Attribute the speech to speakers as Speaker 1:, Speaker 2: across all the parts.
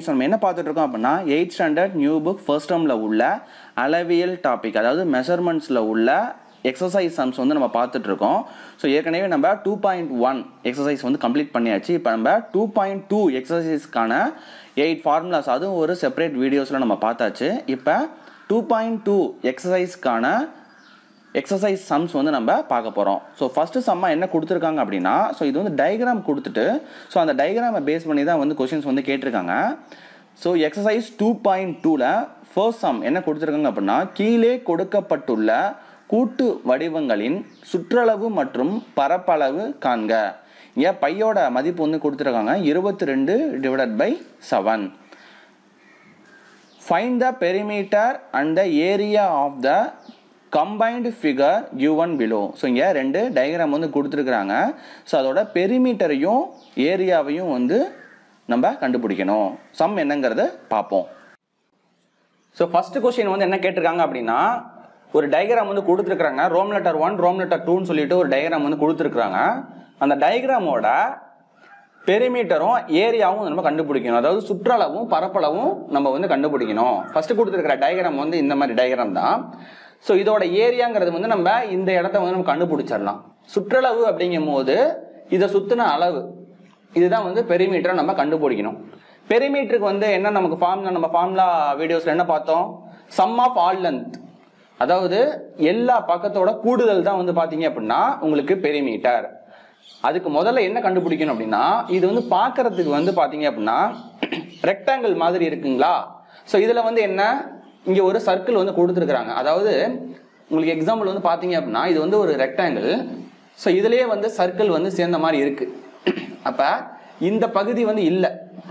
Speaker 1: so நம்ம என்ன பார்த்துட்டு இருக்கோம் அப்படின்னா eight standard new book first டேர்மில் உள்ள அளவியல் டாபிக் அதாவது மெஷர்மெண்ட்ஸில் உள்ள எக்ஸசைஸ் சம்ஸ் வந்து நம்ம பார்த்துட்டு இருக்கோம் ஸோ ஏற்கனவே நம்ம டூ பாயிண்ட் ஒன் எக்ஸசைஸ் வந்து கம்ப்ளீட் பண்ணியாச்சு இப்போ நம்ம டூ பாயிண்ட் டூ எக்ஸசைஸ்க்கான எயிட் ஃபார்முலாஸ் அதுவும் ஒரு செப்பரேட் வீடியோஸில் நம்ம பார்த்தாச்சு இப்போ டூ பாயிண்ட் டூ எக்ஸசைஸ்க்கான எக்ஸசைஸ் சம்ஸ் வந்து நம்ம பார்க்க போகிறோம் ஸோ ஃபஸ்ட்டு சம்மா என்ன கொடுத்துருக்காங்க அப்படின்னா ஸோ இது வந்து டயக்ராம் கொடுத்துட்டு ஸோ அந்த டயக்ராமை பேஸ் பண்ணி தான் வந்து கொஷின்ஸ் வந்து கேட்டிருக்காங்க ஸோ எக்ஸசைஸ் டூ பாயிண்ட் டூவில் ஃபர்ஸ்ட் சம் என்ன கொடுத்துருக்காங்க அப்படின்னா கீழே கொடுக்கப்பட்டுள்ள கூட்டு வடிவங்களின் சுற்றளவு மற்றும் பரப்பளவு காண்க இங்கே பையோட மதிப்பு வந்து கொடுத்துருக்காங்க இருபத்தி ரெண்டு divided by seven find the perimeter and the area of the combined figure given below so இங்கே ரெண்டு டயக்ராம் வந்து கொடுத்துருக்குறாங்க ஸோ அதோட பெரிமீட்டரையும் ஏரியாவையும் வந்து நம்ம கண்டுபிடிக்கணும் சம் என்னங்கிறத பார்ப்போம் ஸோ ஃபர்ஸ்ட் கொஸ்டின் வந்து என்ன கேட்டிருக்காங்க அப்படின்னா ஒரு டயக்ராம் வந்து கொடுத்துருக்குறாங்க Rome letter one Rome letter டூன்னு சொல்லிட்டு ஒரு டயக்ராம் வந்து கொடுத்துருக்குறாங்க அந்த டயக்ராமோட பெரிமீட்டரும் ஏரியாவும் நம்ம கண்டுபிடிக்கணும் அதாவது சுற்றளவும் பரப்பளவும் நம்ம வந்து கண்டுபிடிக்கணும் ஃபர்ஸ்ட் கொடுத்துருக்கிற டயக்ராம் வந்து இந்த மாதிரி டயக்ராம் தான் ஸோ இதோட ஏரியாங்கிறது வந்து நம்ம இந்த இடத்த வந்து நம்ம கண்டுபிடிச்சிடலாம் சுற்றளவு அப்படிங்கும் போது இதை சுத்தின அளவு இதுதான் வந்து பெரிமீட்டரை நம்ம கண்டுபிடிக்கணும் பெரிமீட்டருக்கு வந்து என்ன நமக்கு ஃபார்ம்ல நம்ம ஃபார்முலா வீடியோஸ்ல என்ன பார்த்தோம் சம் ஆஃப் ஆல் லென்த் அதாவது எல்லா பக்கத்தோட கூடுதல் தான் வந்து பாத்தீங்க அப்படின்னா உங்களுக்கு பெரிமீட்டர் அதுக்கு முதல்ல என்ன கண்டுபிடிக்கணும் அப்படின்னா இது வந்து பார்க்கறதுக்கு வந்து பாத்தீங்க அப்படின்னா ரெக்டாங்கிள் மாதிரி இருக்குங்களா ஸோ இதுல வந்து என்ன இங்க ஒரு சர்க்கிள் வந்து கொடுத்துருக்குறாங்க அதாவது உங்களுக்கு எக்ஸாம்பிள் வந்து பாத்தீங்க அப்படின்னா இது வந்து ஒரு ரெக்டாங்கிள் ஸோ இதுலயே வந்து சர்க்கிள் வந்து சேர்ந்த மாதிரி இருக்கு அப்ப இந்த பகுதி வந்து இல்லை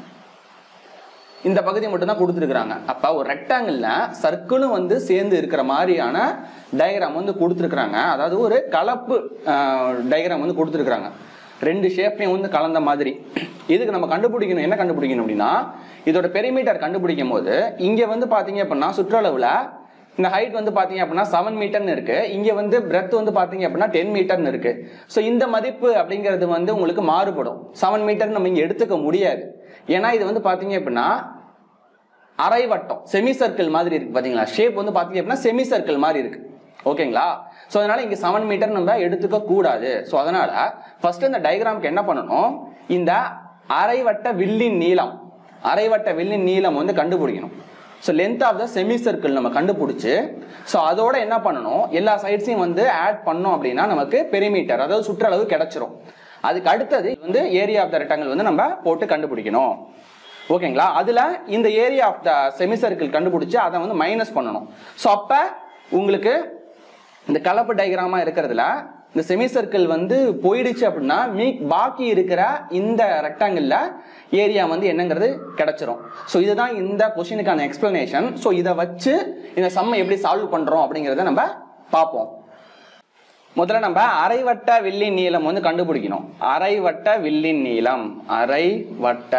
Speaker 1: இந்த பகுதி மட்டும் தான் கொடுத்துருக்குறாங்க அப்ப ஒரு ரெக்டாங்கிள்ல சர்க்கிளும் வந்து சேர்ந்து இருக்கிற மாதிரியான டயக்ராம் வந்து கொடுத்துருக்குறாங்க அதாவது ஒரு கலப்பு டயக்ராம் வந்து கொடுத்துருக்குறாங்க ரெண்டு ஷேப்லையும் வந்து கலந்த மாதிரி இதுக்கு நம்ம கண்டுபிடிக்கணும் என்ன கண்டுபிடிக்கணும் அப்படின்னா இதோட பெரிமீட்டர் கண்டுபிடிக்கும் போது இங்க வந்து பாத்தீங்க அப்படின்னா சுற்றளவுல இந்த ஹைட் வந்து பாத்தீங்க அப்படின்னா செவன் மீட்டர்னு இருக்கு இங்க வந்து பிரெத் வந்து பாத்தீங்க அப்படின்னா டென் மீட்டர்னு இருக்கு ஸோ இந்த மதிப்பு அப்படிங்கிறது வந்து உங்களுக்கு மாறுபடும் செவன் மீட்டர் நம்ம இங்க எடுத்துக்க முடியாது ஏன்னா இது வந்து பாத்தீங்க அப்படின்னா அரை வட்டம் செமி சர்க்கிள் மாதிரி இருக்கு பாத்தீங்களா ஷேப் வந்து பாத்தீங்க அப்படின்னா செமி சர்க்கிள் மாதிரி இருக்கு ஓகேங்களா ஸோ அதனால இங்க செவன் மீட்டர் நம்ம எடுத்துக்க கூடாது ஸோ அதனால ஃபர்ஸ்ட் இந்த டயக்ராம்க்கு என்ன பண்ணணும் இந்த அரைவட்ட வில்லின் நீளம் அரைவட்ட வில்லின் நீளம் வந்து கண்டுபிடிக்கணும் so length of the semi circle நம்ம கண்டுபிடிச்சு ஸோ அதோட என்ன பண்ணணும் எல்லா சைட்ஸையும் வந்து ஆட் பண்ணோம் அப்படின்னா நமக்கு பெரிமீட்டர் அதாவது சுற்றளவு கிடைச்சிரும் அதுக்கு அடுத்தது வந்து ஏரியா ஆஃப் த ரெக்டாங்கிள் வந்து நம்ம போட்டு கண்டுபிடிக்கணும் ஓகேங்களா அதுல இந்த area of the semi circle கண்டுபிடிச்சு அதை வந்து மைனஸ் பண்ணணும் ஸோ அப்ப உங்களுக்கு இந்த கலப்பு டயக்ராமா இருக்கிறதுல இந்த செமி சர்க்கிள் வந்து போயிடுச்சு அப்படின்னா மீ பாக்கி இருக்கிற இந்த ரெக்டாங்கிள்ல ஏரியா வந்து என்னங்கிறது கிடைச்சிரும் ஸோ இதுதான் இந்த கொஸ்டினுக்கான எக்ஸ்பிளனேஷன் ஸோ இதை வச்சு இந்த சம்மை எப்படி சால்வ் பண்றோம் அப்படிங்கிறத நம்ம பார்ப்போம் முதல்ல நம்ம அரைவட்ட வில்லின் நீளம் வந்து கண்டுபிடிக்கணும் அரைவட்ட வில்லின் நீளம் அரைவட்ட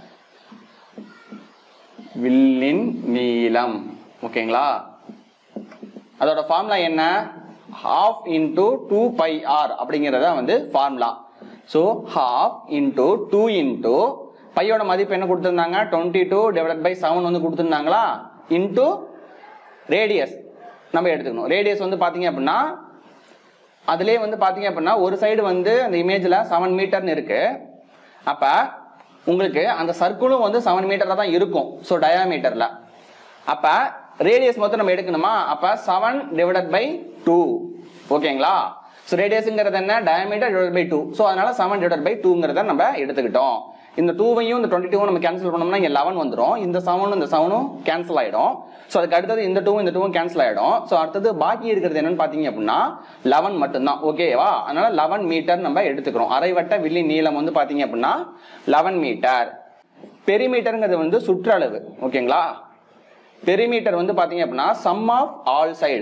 Speaker 1: வில்லின் நீளம் ஓகேங்களா அதோட ஃபார்முலா என்ன half into two pi r அப்படிங்கிறத வந்து formula so half into two into பையோட மதிப்பு என்ன கொடுத்துருந்தாங்க twenty two divide by seven வந்து கொடுத்துருந்தாங்களா இன்டூ ரேடியஸ் நம்ம எடுத்துக்கணும் ரேடியஸ் வந்து பார்த்தீங்க அப்படின்னா அதுலேயே வந்து பார்த்தீங்க அப்படின்னா ஒரு சைடு வந்து அந்த இமேஜில் செவன் மீட்டர்னு இருக்கு அப்போ உங்களுக்கு அந்த சர்க்கிளும் வந்து செவன் மீட்டரில் தான் இருக்கும் ஸோ டயாமீட்டரில் அப்போ ரேடியஸ் மொத்தம் நம்ம எடுக்கணுமா அப்போ செவன் டிவைடட் பை டூ ஓகேங்களா ஸோ ரேடியஸுங்கிறது என்ன diameter divide by two so அதனால செவன் டிவைட் பை டூங்கிறத நம்ம எடுத்துக்கிட்டோம் இந்த டூவையும் இந்த டுவெண்ட்டி டூவும் நம்ம கேன்சல் பண்ணோம்னா இங்கே லெவன் வந்துடும் இந்த செவனும் இந்த செவனும் கேன்சல் ஆகிடும் ஸோ அதுக்கு அடுத்தது இந்த டூவும் இந்த டூவும் கேன்சல் ஆகிடும் ஸோ அடுத்தது பாக்கி இருக்கிறது என்னன்னு பார்த்தீங்க அப்படின்னா லெவன் மட்டும்தான் ஓகேவா அதனால லெவன் மீட்டர் நம்ம எடுத்துக்கிறோம் அரைவட்ட வில்லி நீளம் வந்து பார்த்தீங்க அப்படின்னா லெவன் மீட்டர் பெரிமீட்டருங்கிறது வந்து சுற்றளவு ஓகேங்களா பெரிமீட்டர் வந்து பாத்தீங்க அப்படின்னா சம் ஆஃப் ஆல் சைடு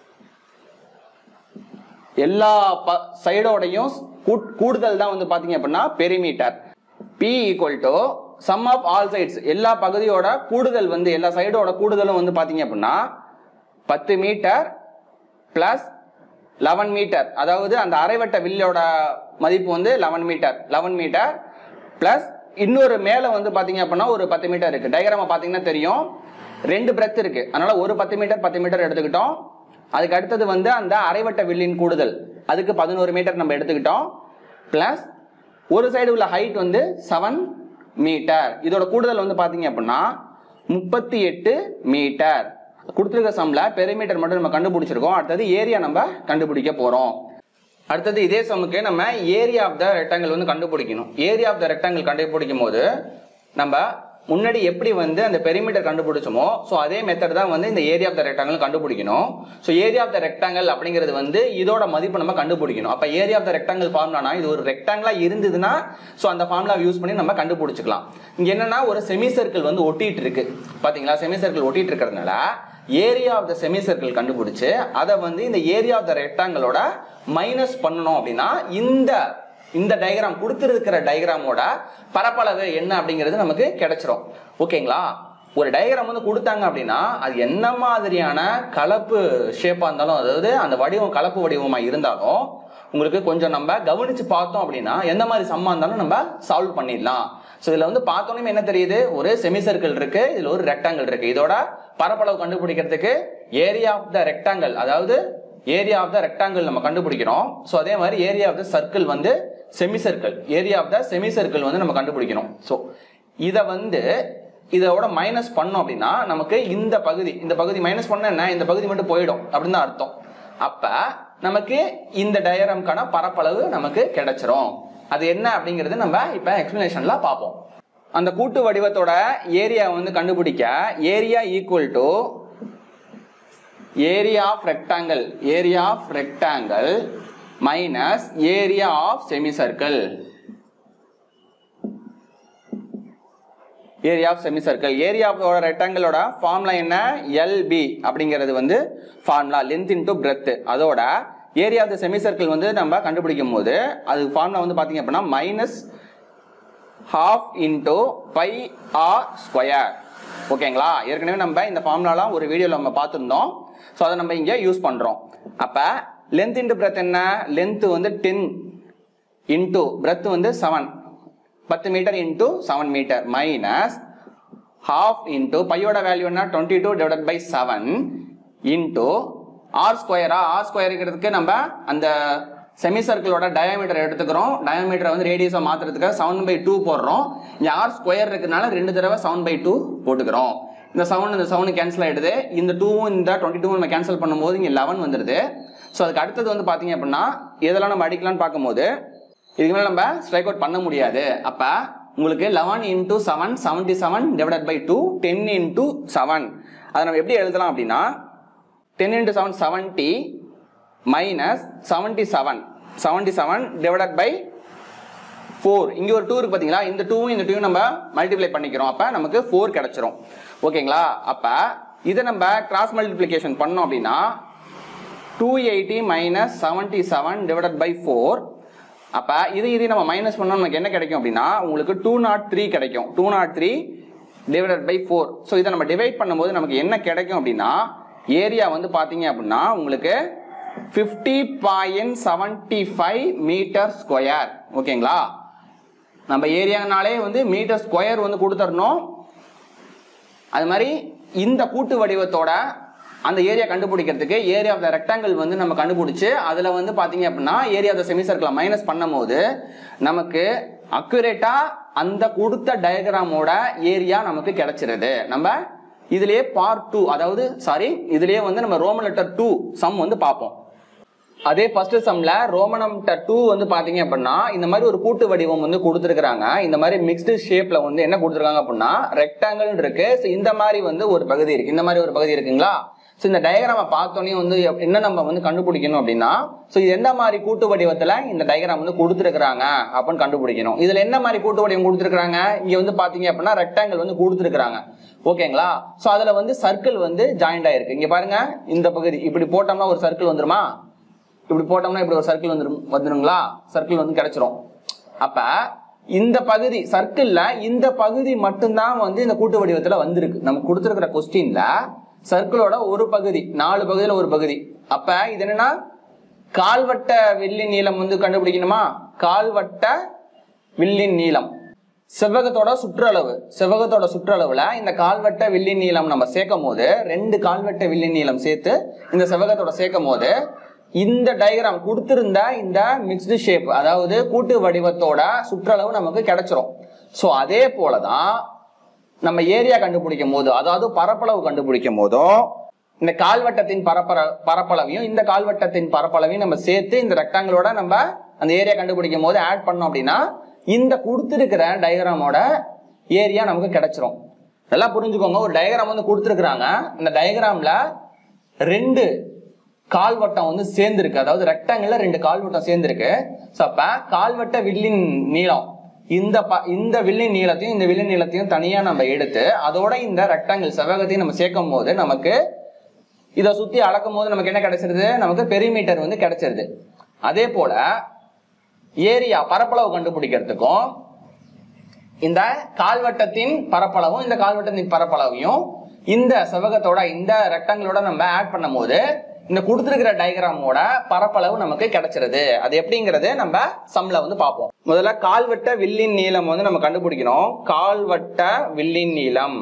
Speaker 1: எல்லா சைடோடையும் கூடுதல் தான் வந்து பாத்தீங்க அப்படின்னா perimeter P equal to sum of all sides எல்லா பகுதியோட கூடுதல் வந்து எல்லா சைடோட கூடுதலும் வந்து பாத்தீங்க அப்படின்னா பத்து மீட்டர் பிளஸ் லெவன் மீட்டர் அதாவது அந்த அரைவட்ட வில்லோட மதிப்பு வந்து eleven metre eleven metre plus இன்னொரு மேலே வந்து பார்த்தீங்க அப்படின்னா ஒரு பத்து மீட்டர் இருக்கு டயக்ராம பார்த்தீங்கன்னா தெரியும் ரெண்டு பிரெத் இருக்கு அதனால ஒரு பத்து மீட்டர் பத்து மீட்டர் எடுத்துக்கிட்டோம் அதுக்கு அடுத்தது வந்து அந்த அரைவட்ட வில்லின் கூடுதல் அதுக்கு பதினோரு மீட்டர் நம்ம எடுத்துக்கிட்டோம் பிளஸ் ஒரு சைடு உள்ள ஹைட் வந்து செவன் மீட்டர் இதோட கூடுதல் வந்து பார்த்தீங்க அப்படின்னா முப்பத்தி எட்டு மீட்டர் கொடுத்துருக்க சம்ல பெரிமீட்டர் மட்டும் நம்ம கண்டுபிடிச்சிருக்கோம் அடுத்தது ஏரியா நம்ம கண்டுபிடிக்க போறோம் அடுத்தது இதே சமுக்கு நம்ம ஏரியா ஆஃப் த ரெக்டாங்கிள் வந்து கண்டுபிடிக்கணும் ஏரியா ஆஃப் த ரெக்டாங்கிள் கண்டுபிடிக்கும் போது நம்ம முன்னாடி எப்படி வந்து அந்த பெரிமீட்டர் கண்டுபிடிச்சோமோ ஸோ அதே மெத்தட் தான் வந்து இந்த ஏரியா ஆஃப் த ரெக்டாங்கிள் கண்டுபிடிக்கணும் so area of the rectangle அப்படிங்கிறது வந்து இதோட மதிப்பு நம்ம கண்டுபிடிக்கணும் அப்போ ஏரியா ஆஃப் த ரெக்டாங்கிள் ஃபார்முலானா இது ஒரு ரெக்டாங்கிளா இருந்ததுன்னா ஸோ அந்த ஃபார்முலா யூஸ் பண்ணி நம்ம கண்டுபிடிச்சிக்கலாம் இங்க என்னன்னா ஒரு செமி சர்க்கிள் வந்து ஒட்டிட்டு இருக்கு பாத்தீங்களா செமி சர்க்கிள் ஒட்டிட்டு இருக்கிறதுனால area of the semi circle கண்டுபிடிச்சு அதை வந்து இந்த ஏரியா ஆஃப் த ரெக்டாங்கிளோட மைனஸ் பண்ணணும் அப்படின்னா இந்த இந்த டயக்ராம் கொடுத்துருக்கிற டயக்ராமோட பரப்பளவு என்ன அப்படிங்கிறது நமக்கு கிடைச்சிரும் ஓகேங்களா ஒரு டயக்ராம் வந்து கொடுத்தாங்க அப்படின்னா அது என்ன மாதிரியான கலப்பு ஷேப்பா இருந்தாலும் அதாவது அந்த வடிவம் கலப்பு வடிவமா இருந்தாலும் உங்களுக்கு கொஞ்சம் நம்ம கவனிச்சு பார்த்தோம் அப்படின்னா எந்த மாதிரி சம்மா இருந்தாலும் நம்ம சால்வ் பண்ணிடலாம் ஸோ இதில் வந்து பார்த்தோன்னே என்ன தெரியுது ஒரு செமி சர்க்கிள் இருக்கு இதில் ஒரு ரெக்டாங்கிள் இருக்கு இதோட பரப்பளவு கண்டுபிடிக்கிறதுக்கு ஏரியா ஆஃப் த ரெக்டாங்கிள் அதாவது ஏரியா ஆஃப் த ரெக்டாங்கிள் நம்ம கண்டுபிடிக்கிறோம் ஸோ அதே மாதிரி ஏரியா ஆஃப் த சர்க்கிள் வந்து semi circle area of the semi circle வந்து நம்ம கண்டுபிடிக்கணும் ஸோ இதை வந்து இதோட மைனஸ் பண்ணோம் அப்படின்னா நமக்கு இந்த பகுதி இந்த பகுதி மைனஸ் பண்ண என்ன இந்த பகுதி மட்டும் போயிடும் அப்படின்னு தான் அர்த்தம் அப்ப நமக்கு இந்த டயரம்க்கான பரப்பளவு நமக்கு கிடைச்சிரும் அது என்ன அப்படிங்கிறது நம்ம இப்ப எக்ஸ்பிளனேஷன்ல பார்ப்போம் அந்த கூட்டு வடிவத்தோட ஏரியா வந்து கண்டுபிடிக்க area equal to area of rectangle area of rectangle minus area of semi circle area of semi circle area of ரெக்டாங்கிளோட ஃபார்முலா என்ன எல்பி அப்படிங்கிறது வந்து ஃபார்முலா லென்த் இன்டூ பிரெத் அதோட area of the semi circle வந்து நம்ம கண்டுபிடிக்கும் போது அது ஃபார்முலா வந்து பார்த்தீங்க அப்படின்னா minus half into pi r square ஓகேங்களா ஏற்கனவே நம்ம இந்த ஃபார்முலாலாம் ஒரு வீடியோவில் நம்ம பார்த்துருந்தோம் ஸோ அதை நம்ம இங்கே யூஸ் பண்ணுறோம் அப்போ லென்த் இன்ட்டு பிரெத் என்ன லென்த் வந்து டென் இன்டூ பிரெத் வந்து செவன் பத்து metre into seven metre minus half into பையோட வேல்யூ என்ன twenty two divide by seven into r ஸ்கொயரா ஆர் ஸ்கொயருங்கிறதுக்கு நம்ம அந்த செமி சர்க்கிளோட டயாமீட்டர் எடுத்துக்கிறோம் டயாமீட்டரை வந்து ரேடியஸை மாற்றுறதுக்காக செவன் பை டூ போடுறோம் இங்கே ஆர் ஸ்கொயர் இருக்கிறதுனால ரெண்டு தடவை செவன் பை டூ போட்டுக்கிறோம் இந்த செவன் இந்த செவனு கேன்சல் ஆகிடுது இந்த டூவும் இந்த டுவெண்ட்டி டூ நம்ம கேன்சல் பண்ணும்போது இங்கே லெவன் வந்துடுது ஸோ அதுக்கு அடுத்தது வந்து பார்த்தீங்க அப்படின்னா இதெல்லாம் நம்ம அடிக்கலாம்னு பார்க்கும்போது இதுக்கு மேலே நம்ம ஸ்ட்ரைக் அவுட் பண்ண முடியாது அப்போ உங்களுக்கு eleven into seven seventy seven divided by two ten into seven அதை நம்ம எப்படி எழுதலாம் அப்படின்னா ten into seven seventy minus seventy seven seventy seven divided by four இங்கே ஒரு டூ இருக்கு பார்த்தீங்களா இந்த டூவும் இந்த டூவும் நம்ம மல்டிப்ளை பண்ணிக்கிறோம் அப்போ நமக்கு ஃபோர் கிடைச்சிரும் ஓகேங்களா அப்போ இதை நம்ம கிராஸ் மல்டிப்ளிகேஷன் பண்ணோம் அப்படின்னா two eighty minus seventy seven divided by four அப்போ இது இது நம்ம மைனஸ் பண்ணோம் நமக்கு என்ன கிடைக்கும் அப்படின்னா உங்களுக்கு டூ நாட் த்ரீ கிடைக்கும் two nought three divided by four so இதை நம்ம டிவைட் பண்ணும்போது நமக்கு என்ன கிடைக்கும் அப்படின்னா ஏரியா வந்து பார்த்தீங்க அப்படின்னா உங்களுக்கு fifty point seventy five metre square ஓகேங்களா நம்ம ஏரியானாலே வந்து மீட்டர் ஸ்கொயர் வந்து கொடுத்துடணும் அது மாதிரி இந்த கூட்டு வடிவத்தோட அந்த ஏரியா கண்டுபிடிக்கிறதுக்கு ஏரியா ஆஃப் த ரெக்டாங்கிள் வந்து நம்ம கண்டுபிடிச்சு அதில் வந்து பார்த்தீங்க அப்படின்னா ஏரியா ஆஃப் த செமி சர்க்கிளை மைனஸ் பண்ணும்போது நமக்கு அக்யூரேட்டா அந்த கொடுத்த டயக்ராமோட ஏரியா நமக்கு கிடைச்சிருது நம்ம இதுலயே பார்ட் டூ அதாவது சாரி இதுலயே வந்து நம்ம ரோமன் லெட்டர் டூ சம் வந்து பார்ப்போம் அதே ஃபர்ஸ்ட் சம்ல ரோமனம் டூ வந்து பாத்தீங்க அப்படின்னா இந்த மாதிரி ஒரு கூட்டு வடிவம் வந்து கொடுத்துருக்காங்க இந்த மாதிரி மிக்ஸ்டு ஷேப்ல வந்து என்ன கொடுத்துருக்காங்க அப்படின்னா ரெக்டாங்கிள் இருக்கு So, இந்த மாதிரி வந்து ஒரு பகுதி இருக்கு இந்த மாதிரி ஒரு பகுதி இருக்குங்களா ஸோ இந்த டயக்ராமை பார்த்தோன்னே வந்து எப்- என்ன நம்ம வந்து கண்டுபிடிக்கணும் அப்படின்னா ஸோ இது எந்த மாதிரி கூட்டு வடிவத்துல இந்த டயக்ராம் வந்து கொடுத்துருக்காங்க அப்படின்னு கண்டுபிடிக்கணும் இதுல என்ன மாதிரி கூட்டு வடிவம் கொடுத்துருக்காங்க இங்க வந்து பாத்தீங்க அப்படின்னா ரெக்டாங்கிள் வந்து கொடுத்துருக்காங்க ஓகேங்களா ஸோ அதுல வந்து சர்க்கிள் வந்து ஜாயிண்ட் ஆயிருக்கு இங்க பாருங்க இந்த பகுதி இப்படி போட்டோம்னா ஒரு சர்க்கிள் வந்துருமா இப்படி போட்டோம்னா இப்படி ஒரு சர்க்கிள் வந்துரும் வந்துருங்களா சர்க்கிள் வந்து கிடைச்சிரும் அப்ப இந்த பகுதி சர்க்கிள்ல இந்த பகுதி மட்டும்தான் வந்து இந்த கூட்டு வடிவத்துல வந்திருக்கு நமக்கு கொடுத்துருக்கிற கொஸ்டின்ல சர்க்கிளோட ஒரு பகுதி நாலு பகுதியில ஒரு பகுதி அப்ப இது என்னன்னா கால்வட்ட வில்லின் நீளம் வந்து கண்டுபிடிக்கணுமா கால்வட்ட வில்லின் நீளம் செவ்வகத்தோட சுற்றளவு செவ்வகத்தோட சுற்றளவுல இந்த கால்வட்ட வில்லின் நீளம் நம்ம சேர்க்கும் போது ரெண்டு கால்வட்ட வில்லின் நீளம் சேர்த்து இந்த செவ்வகத்தோட சேர்க்கும் போது இந்த டயக்ராம் கொடுத்திருந்த இந்த மிக்ஸ்டு ஷேப் அதாவது கூட்டு வடிவத்தோட சுற்றளவு நமக்கு கிடைச்சிரும் ஸோ அதே போலதான் நம்ம ஏரியா கண்டுபிடிக்கும் போது அதாவது பரப்பளவு கண்டுபிடிக்கும் போதும் இந்த கால்வட்டத்தின் பரப்பர பரப்பளவையும் இந்த கால்வட்டத்தின் பரப்பளவையும் நம்ம சேர்த்து இந்த ரெக்டாங்கிளோட நம்ம அந்த ஏரியா கண்டுபிடிக்கும் போது ஆட் பண்ணோம் அப்படின்னா இந்த கொடுத்துருக்கிற டயக்ராமோட ஏரியா நமக்கு கிடைச்சிரும் நல்லா புரிஞ்சுக்கோங்க ஒரு டயக்ராம் வந்து கொடுத்துருக்குறாங்க அந்த டயக்ராம்ல ரெண்டு கால்வட்டம் வந்து சேர்ந்துருக்கு அதாவது ரெக்டாங்கிள் ரெண்டு கால்வட்டம் சேர்ந்துருக்கு ஸோ அப்ப கால்வட்ட வில்லின் நீளம் இந்த ப இந்த வில்லின் நீளத்தையும் இந்த வில்லின் நீளத்தையும் தனியா நம்ம எடுத்து அதோட இந்த ரெக்டாங்கிள் செவ்வகத்தையும் நம்ம சேர்க்கும் போது நமக்கு இதை சுத்தி அளக்கும் போது நமக்கு என்ன கிடைச்சிருது நமக்கு பெரிமீட்டர் வந்து கிடைச்சிருது அதே போல ஏரியா பரப்பளவு கண்டுபிடிக்கிறதுக்கும் இந்த கால்வட்டத்தின் பரப்பளவும் இந்த கால்வட்டத்தின் பரப்பளவையும் இந்த செவ்வகத்தோட இந்த ரெக்டாங்கிளோட நம்ம ஆட் பண்ணும்போது இந்த கொடுத்துருக்கிற டயக்ராமோட பரப்பளவு நமக்கு கிடைச்சிருது அது எப்படிங்கிறது நம்ம சம்ல வந்து பார்ப்போம் முதல்ல கால்வட்ட வில்லின் நீளம் வந்து நம்ம கண்டுபிடிக்கணும் கால்வட்ட வில்லின் நீளம்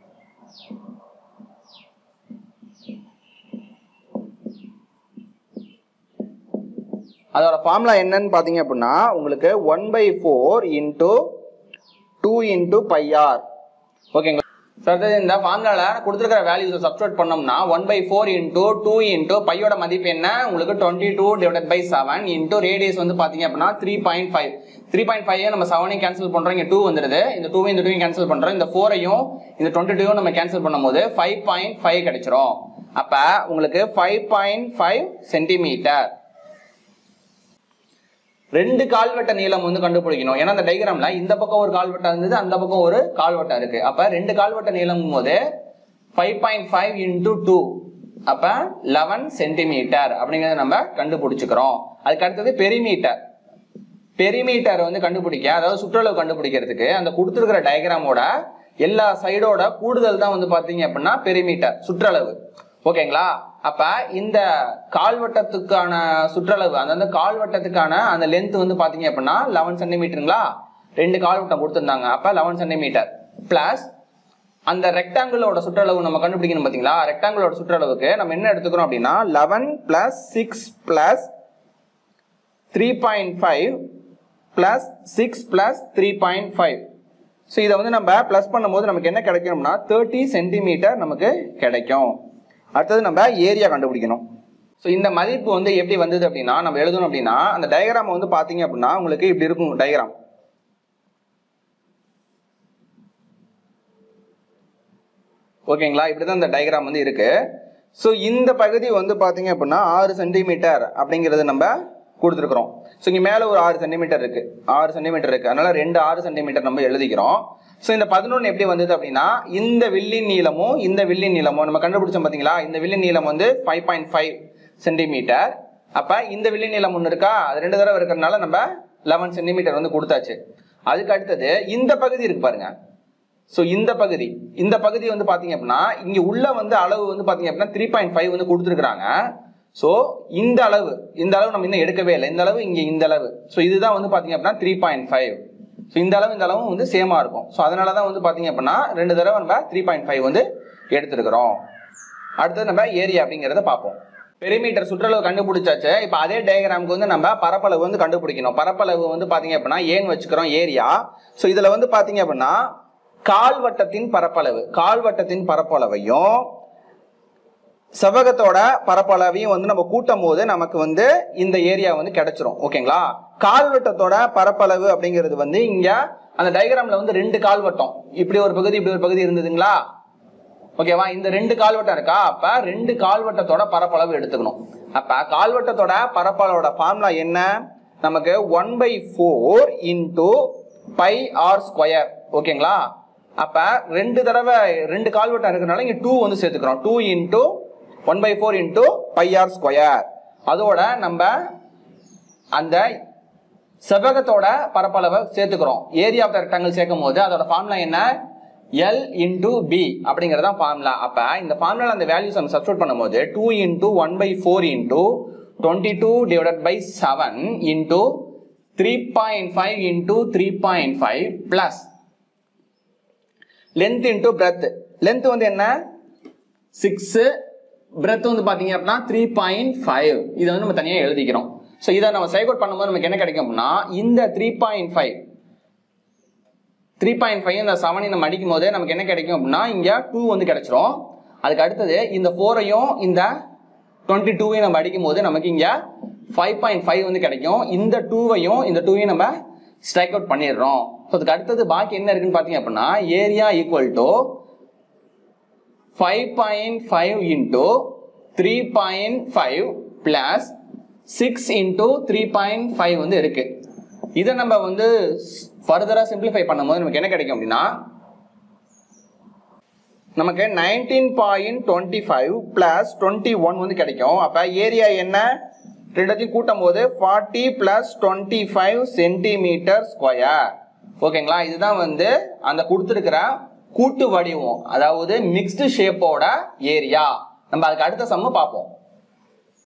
Speaker 1: அதோட ஃபார்முலா என்னன்னு பார்த்தீங்க அப்படின்னா உங்களுக்கு one by four into two into pi r ஓகேங்களா சார் இந்த ஃபார்முலால கொடுத்துருக்கிற வேல்யூஸை சப்ஸ்டியூட் பண்ணோம்னா one by four into two into பையோட மதிப்பு என்ன உங்களுக்கு twenty two divide by seven into radius வந்து பார்த்தீங்க அப்படின்னா three point five three point five நம்ம செவனையும் கேன்சல் பண்ணுறோம் இங்கே டூ வந்துடுது இந்த டூ இந்த டூவையும் கேன்சல் பண்ணுறோம் இந்த ஃபோரையும் இந்த டுவெண்ட்டி டூவும் நம்ம கேன்சல் பண்ணும்போது ஃபைவ் பாயிண்ட் ஃபைவ் கிடைச்சிரும் அப்போ உங்களுக்கு ஃபைவ் பாயிண்ட் ஃபைவ் சென்டிமீட்டர் ரெண்டு கால்வட்ட நீளம் வந்து கண்டுபிடிக்கணும் ஏன்னா அந்த டைகிராம்ல இந்த பக்கம் ஒரு கால்வட்டம் இருந்தது அந்த பக்கம் ஒரு கால்வட்டம் இருக்கு அப்ப ரெண்டு கால்வட்ட நீளம் போது five point five into two அப்ப லெவன் சென்டிமீட்டர் அப்படிங்கறத நம்ம கண்டுபிடிச்சுக்கிறோம் அதுக்கு அடுத்தது பெரிமீட்டர் பெரிமீட்டர் வந்து கண்டுபிடிக்க அதாவது சுற்றளவு கண்டுபிடிக்கிறதுக்கு அந்த கொடுத்துருக்கிற டயக்ராமோட எல்லா சைடோட கூடுதல் தான் வந்து பாத்தீங்க அப்படின்னா பெரிமீட்டர் சுற்றளவு ஓகேங்களா அப்ப இந்த கால்வட்டத்துக்கான சுற்றளவு அந்த கால்வட்டத்துக்கான அந்த லென்த் வந்து பாத்தீங்க அப்படின்னா லெவன் சென்டிமீட்டருங்களா ரெண்டு கால்வட்டம் கொடுத்துருந்தாங்க அப்ப லெவன் சென்டிமீட்டர் பிளஸ் அந்த ரெக்டாங்கிளோட சுற்றளவு நம்ம கண்டுபிடிக்கணும் பாத்தீங்களா ரெக்டாங்கிளோட சுற்றளவுக்கு நம்ம என்ன எடுத்துக்கிறோம் அப்படின்னா eleven plus six plus three point five plus six plus three point five so இதை வந்து நம்ம ப்ளஸ் பண்ணும்போது நமக்கு என்ன கிடைக்கணும்னா தேர்ட்டி சென்டிமீட்டர் நமக்கு கிடைக்கும் அடுத்தது நம்ம ஏரியா கண்டுபிடிக்கணும் ஸோ இந்த மதிப்பு வந்து எப்படி வந்தது அப்படின்னா நம்ம எழுதணும் அப்படின்னா அந்த டயக்ராம் வந்து பார்த்தீங்க அப்படின்னா உங்களுக்கு இப்படி இருக்கும் டயக்ராம் ஓகேங்களா இப்படிதான் இந்த டயக்ராம் வந்து இருக்கு ஸோ இந்த பகுதி வந்து பார்த்தீங்க அப்படின்னா ஆறு சென்டிமீட்டர் அப்படிங்கிறது நம்ம கொடுத்துருக்குறோம் ஸோ இங்கே மேலே ஒரு ஆறு சென்டிமீட்டர் இருக்கு ஆறு சென்டிமீட்டர் இருக்கு அதனால ரெண்டு ஆறு சென்டிமீட்டர் நம்ம எழுதிக்கிறோம் ஸோ இந்த பதினொன்று எப்படி வந்தது அப்படின்னா இந்த வில்லின் நீளமும் இந்த வில்லின் நீளமும் நம்ம கண்டுபிடிச்சோம் பார்த்தீங்களா இந்த வில்லின் நீளம் வந்து ஃபைவ் பாயிண்ட் ஃபைவ் சென்டிமீட்டர் அப்போ இந்த வில்லின் நீளம் ஒன்று இருக்கா அது ரெண்டு தடவை இருக்கிறதுனால நம்ம லெவன் சென்டிமீட்டர் வந்து கொடுத்தாச்சு அதுக்கு அடுத்தது இந்த பகுதி இருக்கு பாருங்க ஸோ இந்த பகுதி இந்த பகுதி வந்து பார்த்தீங்க அப்படின்னா இங்கே உள்ள வந்து அளவு வந்து பார்த்தீங்க அப்படின்னா த்ரீ பாயிண்ட் ஃபைவ் வந்து கொடுத்துருக்குறாங்க ஸோ இந்த அளவு இந்த அளவு நம்ம இன்னும் எடுக்கவே இல்லை இந்த அளவு இங்கே இந்த அளவு ஸோ இதுதான் வந்து பார்த்தீங்க அப்படின்னா த்ரீ பாயிண்ட் ஃபைவ் ஸோ இந்த அளவு இந்த அளவும் வந்து சேமாக இருக்கும் ஸோ அதனால தான் வந்து பார்த்தீங்க அப்படின்னா ரெண்டு தடவை நம்ம த்ரீ பாயிண்ட் ஃபைவ் வந்து எடுத்துருக்கிறோம் அடுத்தது நம்ம ஏரியா அப்படிங்கிறத பார்ப்போம் பெரிமீட்டர் சுற்றளவு கண்டுபிடிச்சாச்சு இப்போ அதே டயக்ராமுக்கு வந்து நம்ம பரப்பளவு வந்து கண்டுபிடிக்கணும் பரப்பளவு வந்து பார்த்தீங்க அப்படின்னா ஏன் வச்சுக்கிறோம் ஏரியா ஸோ இதில் வந்து பார்த்தீங்க அப்படின்னா கால்வட்டத்தின் பரப்பளவு கால்வட்டத்தின் பரப்பளவையும் செவ்வகத்தோட பரப்பளவையும் வந்து நம்ம கூட்டும் போது நமக்கு வந்து இந்த ஏரியா வந்து கிடைச்சிரும் ஓகேங்களா கால்வட்டத்தோட பரப்பளவு அப்படிங்கிறது வந்து இங்க அந்த டயக்ராம்ல வந்து ரெண்டு கால்வட்டம் இப்படி ஒரு பகுதி இப்படி ஒரு பகுதி இருந்ததுங்களா ஓகேவா இந்த ரெண்டு கால்வட்டம் இருக்கா அப்ப ரெண்டு கால்வட்டத்தோட பரப்பளவு எடுத்துக்கணும் அப்ப கால்வட்டத்தோட பரப்பளவோட ஃபார்முலா என்ன நமக்கு one by four into pi r square ஓகேங்களா அப்ப ரெண்டு தடவை ரெண்டு கால்வட்டம் இருக்கிறனால இங்க டூ வந்து சேர்த்துக்கிறோம் two into one by four into pi r square அதோட நம்ம அந்த செவ்வகத்தோட பரப்பளவை சேர்த்துக்கிறோம் ஏரியா ஆஃப் த ரெக்டாங்கிள் சேர்க்கும் போது அதோட ஃபார்முலா என்ன எல் இன்டூ பி அப்படிங்கிறது தான் ஃபார்முலா அப்போ இந்த ஃபார்முலா அந்த வேல்யூஸ் நம்ம சப்ஸ்டியூட் பண்ணும்போது two into one by four into twenty two divided by seven into three point five into three point five plus length into breadth length வந்து என்ன six breadth வந்து பாத்தீங்க அப்படின்னா த்ரீ பாயிண்ட் ஃபைவ் இதை வந்து நம்ம தனியாக எழுதிக்கிறோம் ஸோ இதை நம்ம சைக் அவுட் பண்ணும்போது நமக்கு என்ன கிடைக்கும் அப்படின்னா இந்த three point five three point five இந்த செவனை நம்ம அடிக்கும் போது நமக்கு என்ன கிடைக்கும் அப்படின்னா இங்க டூ வந்து கிடைச்சிரும் அதுக்கு அடுத்தது இந்த ஃபோரையும் இந்த டுவெண்ட்டி டூவையும் நம்ம அடிக்கும் போது நமக்கு இங்க ஃபைவ் பாயிண்ட் ஃபைவ் வந்து கிடைக்கும் இந்த டூவையும் இந்த டூவையும் நம்ம ஸ்ட்ரைக் அவுட் பண்ணிடுறோம் ஸோ அதுக்கு அடுத்தது பாக்கி என்ன இருக்குன்னு பார்த்தீங்க அப்படின்னா area equal to five point five into three point five plus six into three point five வந்து இருக்கு இதை நம்ம வந்து ஃபர்தரா சிம்பிளிஃபை பண்ணும்போது நமக்கு என்ன கிடைக்கும் அப்படின்னா நமக்கு nineteen point twenty five plus twenty one வந்து கிடைக்கும் அப்போ ஏரியா என்ன ரெண்டுத்தையும் கூட்டும் போது forty plus twenty five centimetre square ஓகேங்களா இதுதான் வந்து அந்த கொடுத்துருக்கிற கூட்டு வடிவம் அதாவது மிக்ஸ்டு ஷேப்போட ஏரியா நம்ம அதுக்கு அடுத்த சம்மு பார்ப்போம்